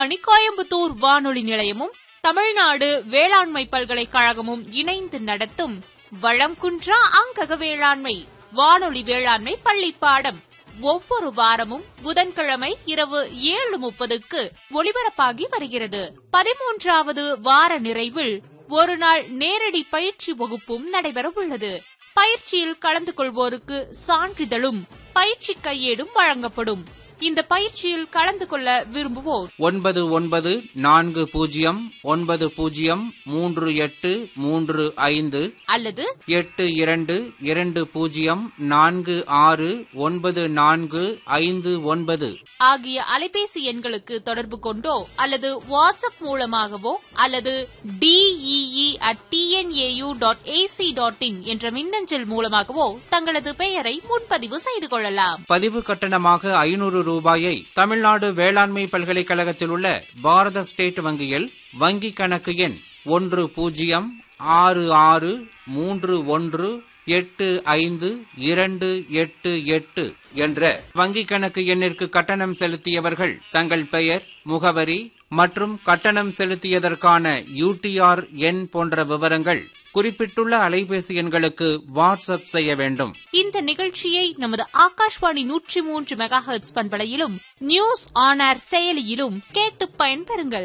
ஆகாஷ்வாணி கோயம்புத்தூர் வானொலி நிலையமும் தமிழ்நாடு வேளாண்மை பல்கலைக்கழகமும் இணைந்து நடத்தும் வளம் குன்றா அங்கக வேளாண்மை வானொலி வேளாண்மை பள்ளி பாடம் ஒவ்வொரு வாரமும் புதன்கிழமை இரவு ஏழு முப்பதுக்கு ஒளிபரப்பாகி வருகிறது பதிமூன்றாவது வார நிறைவில் ஒரு நாள் நேரடி பயிற்சி வகுப்பும் நடைபெறவுள்ளது பயிற்சியில் கலந்து கொள்வோருக்கு சான்றிதழும் பயிற்சி கையேடும் வழங்கப்படும் இந்த பயிற்சியில் கலந்து கொள்ள விரும்புவோர் ஒன்பது ஒன்பது நான்கு பூஜ்ஜியம் ஒன்பது பூஜ்ஜியம் மூன்று எட்டு மூன்று ஐந்து அல்லது எட்டு இரண்டு இரண்டு பூஜ்ஜியம் நான்கு ஆறு ஒன்பது நான்கு ஐந்து ஒன்பது ஆகிய அலைபேசி எண்களுக்கு தொடர்பு கொண்டோ அல்லது வாட்ஸ்அப் மூலமாகவோ அல்லது D E E at T N A U dot A C dot in என்ற மின்னஞ்சல் மூலமாகவோ தங்களது பெயரை முன்பதிவு செய்து கொள்ளலாம் பதிவு கட்டணமாக ஐநூறு ரூபாயை தமிழ்நாடு வேளாண்மை பல்கலைக்கழகத்தில் உள்ள பாரத ஸ்டேட் வங்கியில் வங்கிக் கணக்கு எண் ஒன்று பூஜ்ஜியம் ஆறு ஆறு மூன்று ஒன்று எட்டு ஐந்து இரண்டு எட்டு எட்டு என்ற வங்கிக் கணக்கு எண்ணிற்கு கட்டணம் செலுத்தியவர்கள் தங்கள் பெயர் முகவரி மற்றும் கட்டணம் செலுத்தியதற்கான யூடிஆர் எண் போன்ற விவரங்கள் குறிப்பிட்டுள்ள அலைபேசி எண்களுக்கு வாட்ஸ்அப் செய்ய வேண்டும் இந்த நிகழ்ச்சியை நமது ஆகாஷ்வாணி நூற்றி மூன்று மெகா ஹெர்ட்ஸ் பண்பலையிலும் நியூஸ் ஆன் ஏர் செயலியிலும் கேட்டு பயன்பெறுங்கள்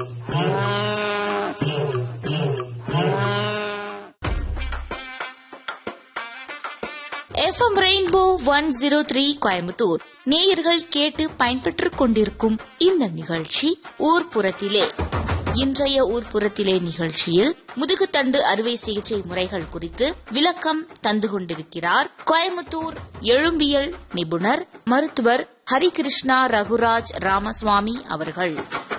FM rainbow one zero three Coimbatore நேயர்கள் கேட்டு பயன்பெற்றுக் கொண்டிருக்கும் இந்த நிகழ்ச்சி ஊர்ப்புறத்திலே இன்றைய ஊர்ப்புறத்திலே நிகழ்ச்சியில் முதுகுத்தண்டு அறுவை சிகிச்சை முறைகள் குறித்து விளக்கம் தந்து கொண்டிருக்கிறார் கோயம்புத்தூர் எழும்பியல் நிபுணர் மருத்துவர் ஹரிகிருஷ்ணா ரகுராஜ் ராமசுவாமி அவர்கள்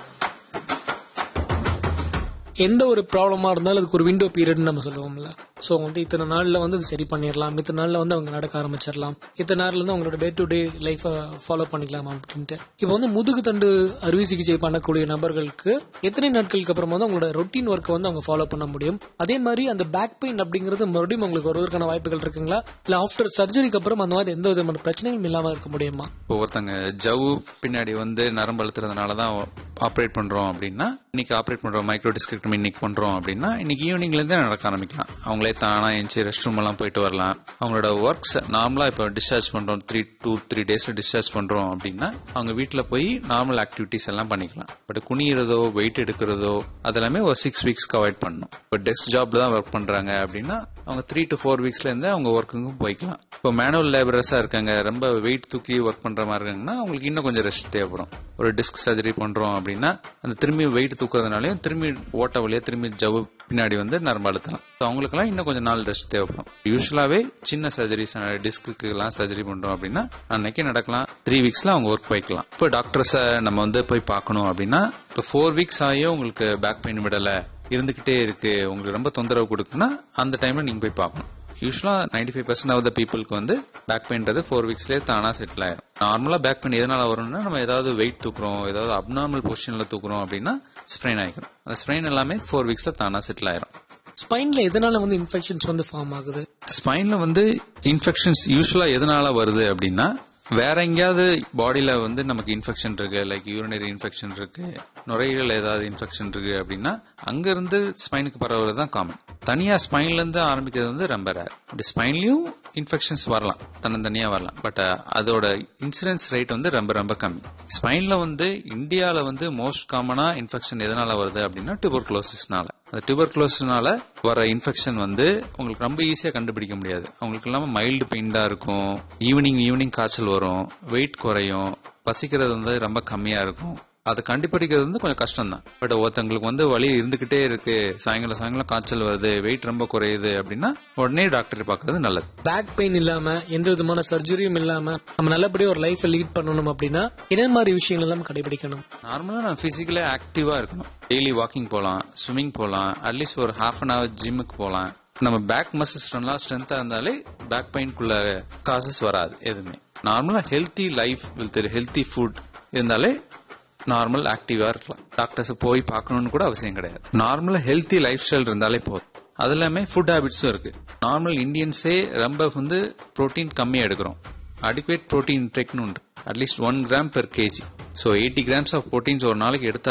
எந்த ஒரு ப்ராப்ளமா இருந்தாலும் அதுக்கு ஒரு விண்டோ பீரியட்னு நம்ம சொல்லுவோம்ல ஸோ வந்து இத்தனை நாள்ல வந்து அது சரி பண்ணிடலாம் இத்தனை நாள்ல வந்து அவங்க நடக்க ஆரம்பிச்சிடலாம் இத்தனை நாள்ல இருந்து அவங்களோட டே டு டே லைஃபை ஃபாலோ பண்ணிக்கலாம் அப்படின்ட்டு இப்போ வந்து முதுகு தண்டு அறுவை சிகிச்சை பண்ணக்கூடிய நபர்களுக்கு எத்தனை நாட்களுக்கு அப்புறமா வந்து அவங்களோட ரொட்டீன் ஒர்க்கை வந்து அவங்க ஃபாலோ பண்ண முடியும் அதே மாதிரி அந்த பேக் பெயின் அப்படிங்கிறது மறுபடியும் அவங்களுக்கு வருவதற்கான வாய்ப்புகள் இருக்குங்களா இல்ல ஆஃப்டர் சர்ஜரிக்கு அப்புறம் அந்த மாதிரி எந்த விதமான பிரச்சனையும் இல்லாம இருக்க முடியுமா இப்போ ஒருத்தங்க ஜவ்வு பின்னாடி வந்து நரம்பு அழுத்துறதுனால தான் ஆப்ரேட் பண்றோம் அப்படின்னா இன்னைக்கு ஆப்ரேட் பண்றோம் மைக்ரோ டிஸ்கிரிக்டமி இன்னைக்கு பண்றோம் அப்படின்னா இன்னைக்கு ஈவினிங்ல இருந்தே நடக்க ஆரம்பிக்கலாம் அவங்களே தானா எஞ்சி ரெஸ்ட் ரூம் எல்லாம் போயிட்டு வரலாம் அவங்களோட ஒர்க்ஸ் நார்மலா இப்போ டிஸ்சார்ஜ் பண்றோம் த்ரீ டூ த்ரீ டேஸ்ல டிஸ்சார்ஜ் பண்றோம் அப்படின்னா அவங்க வீட்டில் போய் நார்மல் ஆக்டிவிட்டிஸ் எல்லாம் பண்ணிக்கலாம் பட் குனியிறதோ வெயிட் எடுக்கிறதோ அதெல்லாமே ஒரு சிக்ஸ் வீக்ஸ்க்கு அவாய்ட் பண்ணணும் இப்போ டெஸ்க் ஜாப்ல தான் ஒர்க் பண்றாங்க அப்படின்னா அவங்க த்ரீ டு ஃபோர் வீக்ஸ்ல இருந்து அவங்க ஒர்க்குக்கும் போய்க்கலாம் இப்போ மேனுவல் லேபரஸா இருக்காங்க ரொம்ப வெயிட் தூக்கி ஒர்க் பண்ற மாதிரி இருக்காங்கன்னா அவங்களுக்கு இன்னும் கொஞ்சம் ரெஸ்ட் தேவைப்படும் ஒரு டிஸ்க் சர்ஜரி பண்றோம் அப்படின்னா அந்த திரும்பி வெயிட் தூக்குறதுனாலையும் திரும்பி ஓட்ட வழியா திரும்பி ஜவ்வு பின்னாடி வந்து நரம்பு அழுத்தலாம் ஸோ அவங்களுக்குலாம் இன்னும் கொஞ்சம் நாள் ரெஸ்ட் தேவைப்படும் யூஸ்வலாவே சின்ன சர்ஜரிஸ் டிஸ்க்கு எல்லாம் சர்ஜரி பண்றோம் அப்படின்னா அன்னைக்கு நடக்கலாம் த்ரீ வீக்ஸ்ல அவங்க ஒர்க் போய்க்கலாம் இப்போ டாக்டர்ஸை நம்ம வந்து போய் பார்க்கணும் அப்படின்னா இப்போ ஃபோர் வீக்ஸ் ஆகியும் உங்களுக்கு பேக் பெயின் விடலை இருந்துகிட்டே இருக்கு உங்களுக்கு ரொம்ப தொந்தரவு கொடுக்குன்னா அந்த டைம்ல நீங்க போய் பார்க்கணும் யூஸ்வலா ninety five percent of the பீப்புளுக்கு வந்து பேக் பெயின்றது ஃபோர் வீக்ஸ்லேயே தானா செட்டில் ஆயிரும் நார்மலா பேக் பெயின் எதனால வரும்னா நம்ம ஏதாவது வெயிட் தூக்குறோம் ஏதாவது அப்நார்மல் பொசிஷன்ல தூக்குறோம் அப்படின்னா ஸ்ப்ரெயின் ஆகிக்கும் அந்த ஸ்ப்ரெயின் எல்லாமே ஃபோர் வீக்ஸ்ல தானா செட்டில் ஆயிரும் ஸ்பைன்ல எதனால வந்து இன்ஃபெக்ஷன்ஸ் வந்து ஃபார்ம் ஆகுது ஸ்பைன்ல வந்து இன்ஃபெக்ஷன்ஸ் யூஸ்வலா எதனால வருது அப்படின்னா வேற எங்கேயாவது பாடியில வந்து நமக்கு இன்ஃபெக்ஷன் இருக்கு லைக் யூரினரி இன்ஃபெக்ஷன் இருக்கு நுரையீரல் ஏதாவது இன்ஃபெக்ஷன் இருக்கு அப்படின்னா அங்க இருந்து ஸ்பைனுக்கு பரவுறது தான் காமன் தனியா ஸ்பைன்ல இருந்து ஆரம்பிக்கிறது வந்து ரொம்ப ரேர் அப்படி ஸ்பைன்லயும் இன்ஃபெக்ஷன்ஸ் வரலாம் தன்னந்தனியா வரலாம் பட் அதோட இன்சிடென்ஸ் ரேட் வந்து ரொம்ப ரொம்ப கம்மி ஸ்பைன்ல வந்து இந்தியால வந்து மோஸ்ட் காமனா இன்ஃபெக்ஷன் எதனால வருது அப்படின்னா டியூபர்குலோசிஸ்னால அந்த டியூபர்குலோசிஸ்னால வர இன்ஃபெக்ஷன் வந்து உங்களுக்கு ரொம்ப ஈஸியா கண்டுபிடிக்க முடியாது அவங்களுக்கு இல்லாம மைல்டு பெயின் தான் இருக்கும் ஈவினிங் ஈவினிங் காய்ச்சல் வரும் வெயிட் குறையும் பசிக்கிறது வந்து ரொம்ப கம்மியா இருக்கும் அதை கண்டுபிடிக்கிறது வந்து கொஞ்சம் கஷ்டம் தான் பட் ஒருத்தங்களுக்கு வந்து வலி இருந்துகிட்டே இருக்கு சாயங்காலம் சாயங்காலம் காய்ச்சல் வருது வெயிட் ரொம்ப குறையுது அப்படின்னா உடனே டாக்டர் பார்க்கறது நல்லது பேக் பெயின் இல்லாம எந்த விதமான சர்ஜரியும் இல்லாம நம்ம நல்லபடியா ஒரு லைஃப் லீட் பண்ணணும் அப்படின்னா என்ன மாதிரி விஷயங்கள் எல்லாம் கடைபிடிக்கணும் நார்மலா நான் பிசிக்கலா ஆக்டிவா இருக்கணும் டெய்லி வாக்கிங் போகலாம் ஸ்விம்மிங் போகலாம் அட்லீஸ்ட் ஒரு ஹாஃப் அன் ஹவர் ஜிம்முக்கு போகலாம் நம்ம பேக் மசில்ஸ் நல்லா ஸ்ட்ரென்த்தா இருந்தாலே பேக் பெயின்குள்ள காசஸ் வராது எதுவுமே நார்மலா healthy life with healthy food இருந்தாலே நார்மல் ஆக்டிவா இருக்கலாம் டாக்டர்ஸ் போய் பார்க்கணும்னு கூட அவசியம் கிடையாது நார்மலா ஹெல்த்தி லைஃப் ஸ்டைல் இருந்தாலே போதும் அது எல்லாமே ஃபுட் ஹேபிட்ஸும் இருக்கு நார்மல் இந்தியன்ஸே ரொம்ப வந்து புரோட்டீன் கம்மியா எடுக்கிறோம் அடிக்குவேட் ப்ரோட்டீன் இன்டேக்னு உண்டு at least one gram per K G so eighty grams of proteins ஒரு நாளைக்கு எடுத்தா